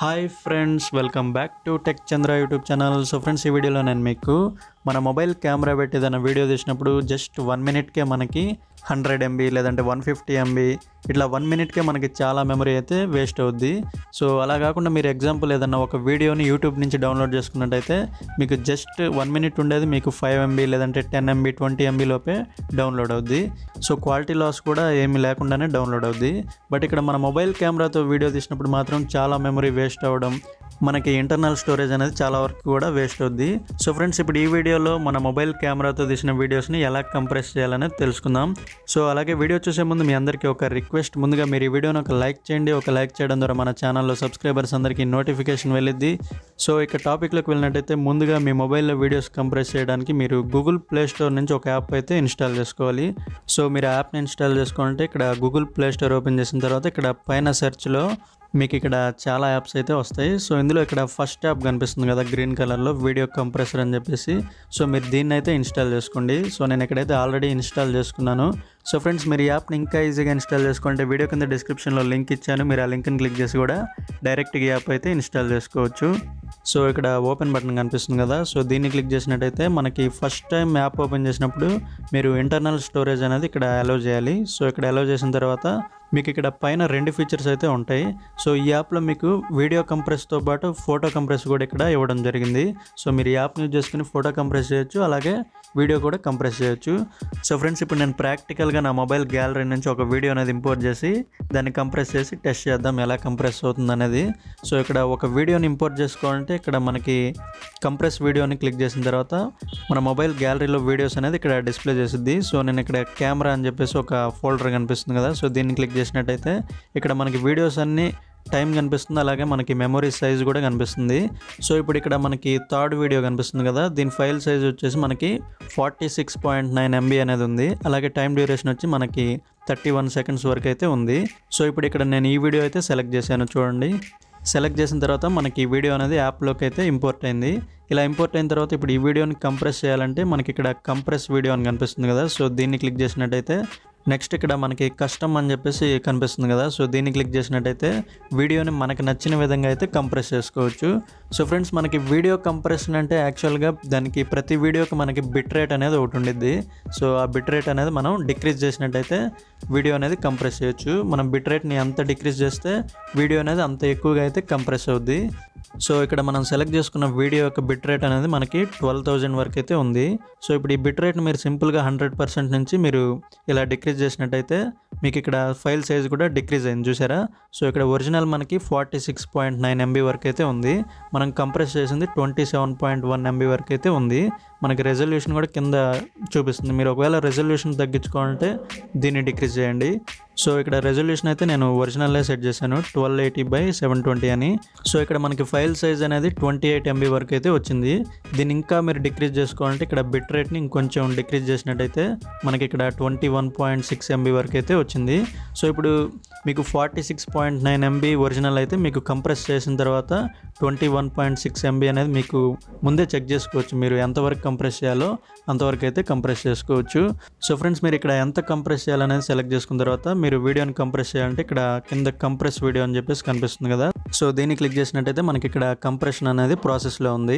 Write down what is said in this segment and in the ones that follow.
hi friends welcome back to tech Chandra YouTube channel so friends ఈ వీడియోలో నేను మీకు మన మొబైల్ కెమెరా పెట్టి ఏదైనా వీడియో తీసినప్పుడు జస్ట్ వన్ మినిట్కే మనకి హండ్రెడ్ ఎంబీ లేదంటే వన్ ఫిఫ్టీ ఎంబీ ఇట్లా వన్ మినిట్కే మనకి చాలా మెమరీ అయితే వేస్ట్ అవుద్ది సో అలా కాకుండా మీరు ఎగ్జాంపుల్ ఏదన్నా ఒక వీడియోని యూట్యూబ్ నుంచి డౌన్లోడ్ చేసుకున్నట్టయితే మీకు జస్ట్ వన్ మినిట్ ఉండేది మీకు ఫైవ్ ఎంబీ లేదంటే టెన్ ఎంబీ ట్వంటీ ఎంబీ లోపే డౌన్లోడ్ అవుద్ది సో క్వాలిటీ లాస్ కూడా ఏమీ లేకుండానే డౌన్లోడ్ అవుద్ది బట్ ఇక్కడ మన మొబైల్ కెమెరాతో వీడియో తీసినప్పుడు మాత్రం చాలా మెమరీ వేస్ట్ అవ్వడం మనకి ఇంటర్నల్ స్టోరేజ్ అనేది చాలా వరకు కూడా వేస్ట్ అవుద్ది సో ఫ్రెండ్స్ ఇప్పుడు ఈ వీడియోలో మన మొబైల్ కెమెరాతో తీసిన వీడియోస్ని ఎలా కంప్రెస్ చేయాలనేది తెలుసుకుందాం సో అలాగే వీడియో చూసే ముందు మీ అందరికీ ఒక రిక్వెస్ట్ ముందుగా మీరు ఈ వీడియోని ఒక లైక్ చేయండి ఒక లైక్ చేయడం ద్వారా మన ఛానల్లో సబ్స్క్రైబర్స్ అందరికీ నోటిఫికేషన్ వెళ్ళిద్ది సో ఇక టాపిక్లోకి వెళ్ళినట్టయితే ముందుగా మీ మొబైల్లో వీడియోస్ కంప్రెస్ చేయడానికి మీరు గూగుల్ ప్లే స్టోర్ నుంచి ఒక యాప్ అయితే ఇన్స్టాల్ చేసుకోవాలి సో మీరు ఆ యాప్ని ఇన్స్టాల్ చేసుకోవాలంటే ఇక్కడ గూగుల్ ప్లే స్టోర్ ఓపెన్ చేసిన తర్వాత ఇక్కడ పైన సెర్చ్లో మీకు ఇక్కడ చాలా యాప్స్ అయితే వస్తాయి సో ఇందులో ఇక్కడ ఫస్ట్ యాప్ కనిపిస్తుంది కదా గ్రీన్ కలర్లో వీడియో కంప్రెసర్ అని చెప్పేసి సో మీరు దీన్ని అయితే ఇన్స్టాల్ చేసుకోండి సో నేను ఇక్కడైతే ఆల్రెడీ ఇన్స్టాల్ చేసుకున్నాను సో ఫ్రెండ్స్ మీరు ఈ యాప్ని ఇంకా ఈజీగా ఇన్స్టాల్ చేసుకుంటే వీడియో కింద డిస్క్రిప్షన్లో లింక్ ఇచ్చాను మీరు ఆ లింక్ని క్లిక్ చేసి కూడా డైరెక్ట్గా ఈ యాప్ అయితే ఇన్స్టాల్ చేసుకోవచ్చు సో ఇక్కడ ఓపెన్ బటన్ కనిపిస్తుంది కదా సో దీన్ని క్లిక్ చేసినట్టయితే మనకి ఫస్ట్ టైం యాప్ ఓపెన్ చేసినప్పుడు మీరు ఇంటర్నల్ స్టోరేజ్ అనేది ఇక్కడ అలౌ చేయాలి సో ఇక్కడ అలౌ చేసిన తర్వాత మీకు ఇక్కడ పైన రెండు ఫీచర్స్ అయితే ఉంటాయి సో ఈ యాప్లో మీకు వీడియో కంప్రెస్తో పాటు ఫోటో కంప్రెస్ కూడా ఇక్కడ ఇవ్వడం జరిగింది సో మీరు ఈ యాప్ని యూజ్ చేసుకుని ఫోటో కంప్రెస్ చేయొచ్చు అలాగే వీడియో కూడా కంప్రెస్ చేయొచ్చు సో ఫ్రెండ్స్ ఇప్పుడు నేను ప్రాక్టికల్గా నా మొబైల్ గ్యాలరీ నుంచి ఒక వీడియో అనేది ఇంపోర్ట్ చేసి దాన్ని కంప్రెస్ చేసి టెస్ట్ చేద్దాం ఎలా కంప్రెస్ అవుతుంది అనేది సో ఇక్కడ ఒక వీడియోని ఇంపోర్ట్ చేసుకోవాలంటే ఇక్కడ మనకి కంప్రెస్ వీడియోని క్లిక్ చేసిన తర్వాత మన మొబైల్ గ్యాలరీలో వీడియోస్ అనేది ఇక్కడ డిస్ప్లే చేసిద్ది సో నేను ఇక్కడ కెమెరా అని చెప్పేసి ఒక ఫోల్డర్ కనిపిస్తుంది కదా సో దీన్ని క్లిక్ చేసినట్టయితే ఇక్కడ మనకి వీడియోస్ అన్నీ టైం కనిపిస్తుంది అలాగే మనకి మెమరీ సైజ్ కూడా కనిపిస్తుంది సో ఇప్పుడు ఇక్కడ మనకి థర్డ్ వీడియో కనిపిస్తుంది కదా దీని ఫైల్ సైజ్ వచ్చేసి మనకి forty six point nine MB అనేది ఉంది అలాగే టైం డ్యూరేషన్ వచ్చి మనకి థర్టీ వన్ సెకండ్స్ వరకు అయితే ఉంది సో ఇప్పుడు ఇక్కడ నేను ఈ వీడియో అయితే సెలెక్ట్ చేశాను చూడండి సెలెక్ట్ చేసిన తర్వాత మనకి ఈ వీడియో అనేది యాప్లోకి అయితే ఇంపోర్ట్ అయింది ఇలా ఇంపోర్ట్ అయిన తర్వాత ఇప్పుడు ఈ వీడియోని కంప్రెస్ చేయాలంటే మనకి ఇక్కడ కంప్రెస్ వీడియో అని కనిపిస్తుంది కదా సో దీన్ని క్లిక్ చేసినట్టయితే నెక్స్ట్ ఇక్కడ మనకి కస్టమ్ అని చెప్పేసి కనిపిస్తుంది కదా సో దీన్ని క్లిక్ చేసినట్టయితే వీడియోని మనకి నచ్చిన విధంగా అయితే కంప్రెస్ చేసుకోవచ్చు సో ఫ్రెండ్స్ మనకి వీడియో కంప్రెషన్ అంటే యాక్చువల్గా దానికి ప్రతి వీడియోకి మనకి బిట్ రేట్ అనేది ఒకటి ఉండిద్ది సో ఆ బిట్ రేట్ అనేది మనం డిక్రీజ్ చేసినట్టయితే వీడియో అనేది కంప్రెస్ చేయొచ్చు మనం బిట్ రేట్ని ఎంత డిక్రీజ్ చేస్తే వీడియో అనేది అంత ఎక్కువగా అయితే కంప్రెస్ అవుద్ది సో ఇక్కడ మనం సెలెక్ట్ చేసుకున్న వీడియో యొక్క బిట్ రేట్ అనేది మనకి ట్వెల్వ్ థౌజండ్ వరకు అయితే ఉంది సో ఇప్పుడు ఈ బిట్ రేట్ని మీరు సింపుల్గా హండ్రెడ్ పర్సెంట్ నుంచి మీరు ఇలా డిక్రీజ్ చేసినట్టయితే మీకు ఇక్కడ ఫైల్ సైజ్ కూడా డిక్రీజ్ అయింది చూసారా సో ఇక్కడ ఒరిజినల్ మనకి forty six point nine MB వరకు అయితే ఉంది మనం కంప్రెస్ చేసింది twenty seven point one MB వరకు అయితే ఉంది మనకి రెజల్యూషన్ కూడా కింద చూపిస్తుంది మీరు ఒకవేళ రెజల్యూషన్ తగ్గించుకోవాలంటే దీన్ని డిక్రీజ్ చేయండి సో ఇక్కడ రెజల్యూషన్ అయితే నేను ఒరిజినల్లే సెట్ చేశాను twelve eighty by seven twenty అని సో ఇక్కడ మనకి ఫైల్ సైజ్ అనేది ట్వంటీ ఎయిట్ ఎంబీ వరకు అయితే వచ్చింది దీన్ని ఇంకా మీరు డిక్రీజ్ చేసుకోవాలంటే ఇక్కడ బిట్ రేట్ని ఇంకొంచెం డిక్రీజ్ చేసినట్టయితే మనకి ఇక్కడ twenty one point six MB వరకు అయితే వచ్చింది సో ఇప్పుడు మీకు forty six point nine MB original అయితే మీకు కంప్రెస్ చేసిన తర్వాత twenty one point six MB అనేది మీకు ముందే చెక్ చేసుకోవచ్చు మీరు ఎంతవరకు కంప్రెస్ చేయాలో అంతవరకు అయితే కంప్రెస్ చేసుకోవచ్చు సో ఫ్రెండ్స్ మీరు ఇక్కడ ఎంత కంప్రెస్ చేయాలనేది సెలెక్ట్ చేసుకున్న తర్వాత మీరు వీడియోని కంప్రెస్ చేయాలంటే ఇక్కడ కింద కంప్రెస్ వీడియో అని చెప్పేసి కనిపిస్తుంది కదా సో దీన్ని క్లిక్ చేసినట్టయితే మనకి ఇక్కడ కంప్రెషన్ అనేది ప్రాసెస్లో ఉంది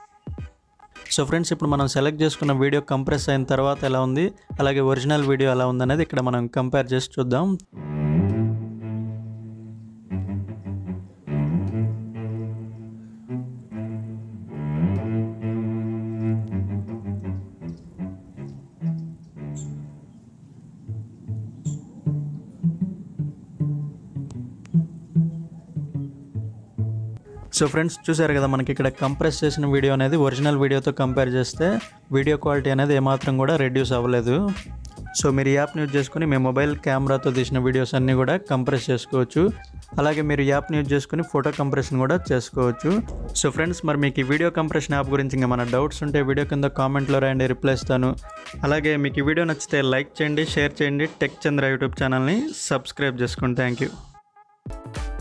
సో ఫ్రెండ్స్ ఇప్పుడు మనం సెలెక్ట్ చేసుకున్న వీడియో కంప్రెస్ అయిన తర్వాత ఎలా ఉంది అలాగే ఒరిజినల్ వీడియో ఎలా ఉంది అనేది ఇక్కడ మనం కంపేర్ చేసి చూద్దాం సో ఫ్రెండ్స్ చూసారు కదా మనకి ఇక్కడ కంప్రెస్ చేసిన వీడియో అనేది ఒరిజినల్ వీడియోతో కంపేర్ చేస్తే వీడియో క్వాలిటీ అనేది ఏమాత్రం కూడా రెడ్యూస్ అవ్వలేదు సో మీరు ఈ యాప్ని యూజ్ చేసుకుని మీ మొబైల్ కెమెరాతో తీసిన వీడియోస్ అన్నీ కూడా కంప్రెస్ చేసుకోవచ్చు అలాగే మీరు ఈ యాప్ని యూజ్ చేసుకుని ఫోటో కంప్రెషన్ కూడా చేసుకోవచ్చు సో ఫ్రెండ్స్ మరి మీకు ఈ వీడియో కంప్రెషన్ యాప్ గురించి ఇంకా మన డౌట్స్ ఉంటే వీడియో కింద కామెంట్లో రాయండి రిప్లై ఇస్తాను అలాగే మీకు ఈ వీడియో నచ్చితే లైక్ చేయండి షేర్ చేయండి టెక్ చంద్ర యూట్యూబ్ ఛానల్ని సబ్స్క్రైబ్ చేసుకోండి థ్యాంక్ యూ